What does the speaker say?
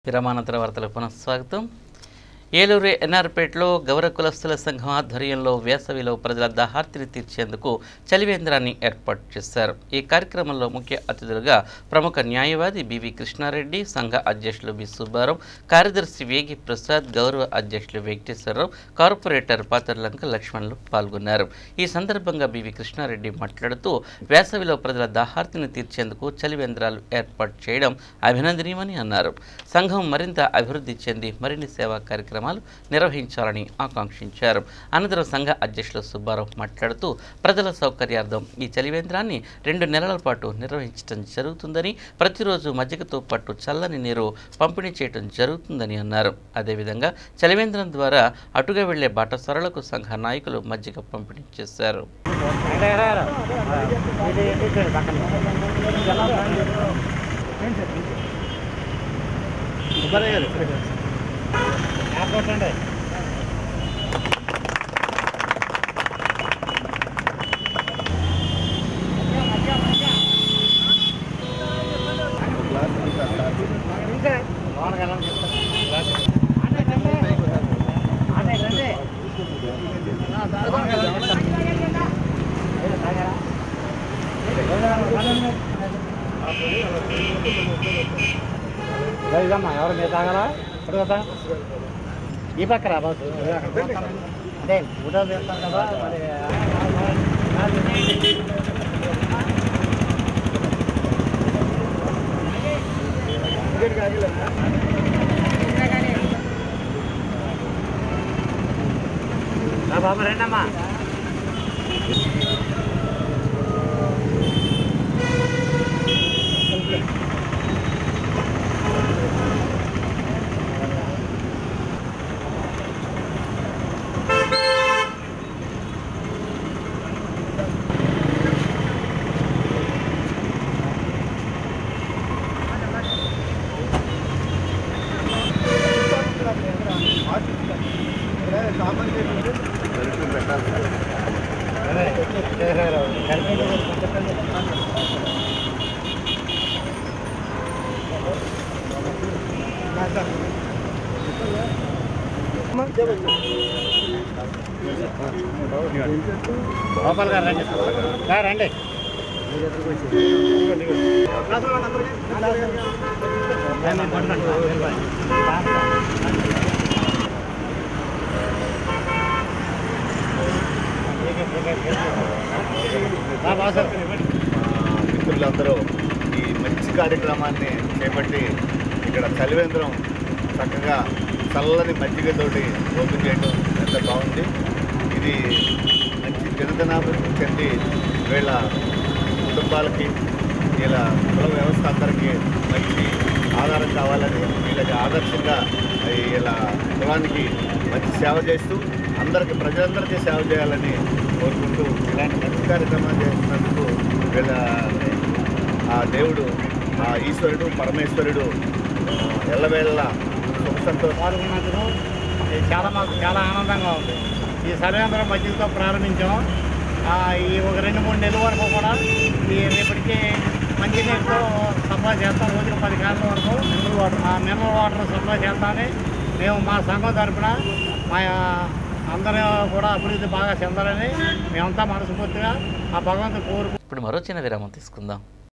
విరమానంతర వార్తలకు పునః స్వాగతం ఏలూరు ఎన్ఆర్పేటలో గౌర కులస్తుల సంఘం ఆధ్వర్యంలో వేసవిలో ప్రజల దాహార్తిని తీర్చేందుకు చలివేంద్రాన్ని ఏర్పాటు చేశారు ఈ కార్యక్రమంలో ముఖ్య అతిథులుగా ప్రముఖ న్యాయవాది బివి కృష్ణారెడ్డి సంఘ అధ్యక్షులు బి సుబ్బారావు కార్యదర్శి వేగి ప్రసాద్ గౌరవ అధ్యక్షులు వెంకటేశ్వరరావు కార్పొరేటర్ పాతర్లంక లక్ష్మణులు పాల్గొన్నారు ఈ సందర్భంగా బివి కృష్ణారెడ్డి మాట్లాడుతూ వేసవిలో ప్రజల దాహార్తిని తీర్చేందుకు చలివేంద్రాలు ఏర్పాటు చేయడం అభినందనీయమని అన్నారు సంఘం మరింత అభివృద్ధి చెంది మరిన్ని సేవా కార్యక్రమాలు నిర్వహించాలని ఆకాంక్షించారు అనంతరం సంఘ అధ్యక్షులు సుబ్బారావు మాట్లాడుతూ ప్రజల సౌకర్యార్థం ఈ చలివేంద్రాన్ని రెండు నెలల పాటు నిర్వహించడం జరుగుతుందని ప్రతిరోజు మజ్జిగతో పాటు చల్లని నీరు పంపిణీ చేయడం జరుగుతుందని అన్నారు అదేవిధంగా చలివేంద్రం ద్వారా అటుగా వెళ్లే బాటసారులకు సంఘ నాయకులు మజ్జిగ పంపిణీ చేశారు ఇదమ్మా ఎవరు మీరు తాగలా ఇప్పుడు కదా ఈ పక్కన బాసు అదే ఫోటో తీస్తాం కదా మరి రా బాబు రండమ్మా గోపాల్ గారు రండి రా, రండి రా, బాసు మిత్రులందరూ ఈ మంచి కార్యక్రమాన్ని చేపట్టి ఇక్కడ చలివేంద్రం చక్కగా చల్లని మజ్జిగతోటి ఓపెన్ చేయడం ఎంత బాగుంది ఇది మంచి దినదినాభివృద్ధి చెంది వీళ్ళ కుటుంబాలకి వీళ్ళ కుల వ్యవస్థ అందరికీ మంచి ఆధారం కావాలని వీళ్ళకి ఆదర్శంగా వీళ్ళ కులానికి మంచి సేవ చేస్తూ అందరికీ ప్రజలందరికీ సేవ చేయాలని కోరుకుంటూ ఇలాంటి మంచి కార్యక్రమాలు చేస్తున్నందుకు వీళ్ళ ఆ దేవుడు ఆ ఈశ్వరుడు పరమేశ్వరుడు ఆ, ఎల్లవేళలా సుఖ సంతోష పాల్గొన్నందుకు ఇది చాలా మాకు చాలా ఆనందంగా ఉంది ఈ సర్వేంద్రం మధ్యతో ప్రారంభించాం ఆ, ఈ ఒక రెండు మూడు నెలల వరకు కూడా ఈ రేపటికి మంచినీరుతో సప్లై చేస్తాం రోజుకు పది గంటల వరకు మినరల్ వాటర్ ఆ మినరల్ వాటర్ సప్లై చేస్తామని మేము మా సంఘం తరపున మా అందరూ కూడా అభివృద్ధి బాగా చెందాలని మేమంతా మనస్ఫూర్తిగా ఆ భగవంతుడు కోరుకు ఇప్పుడు మరో చిన్న విరామం తీసుకుందాం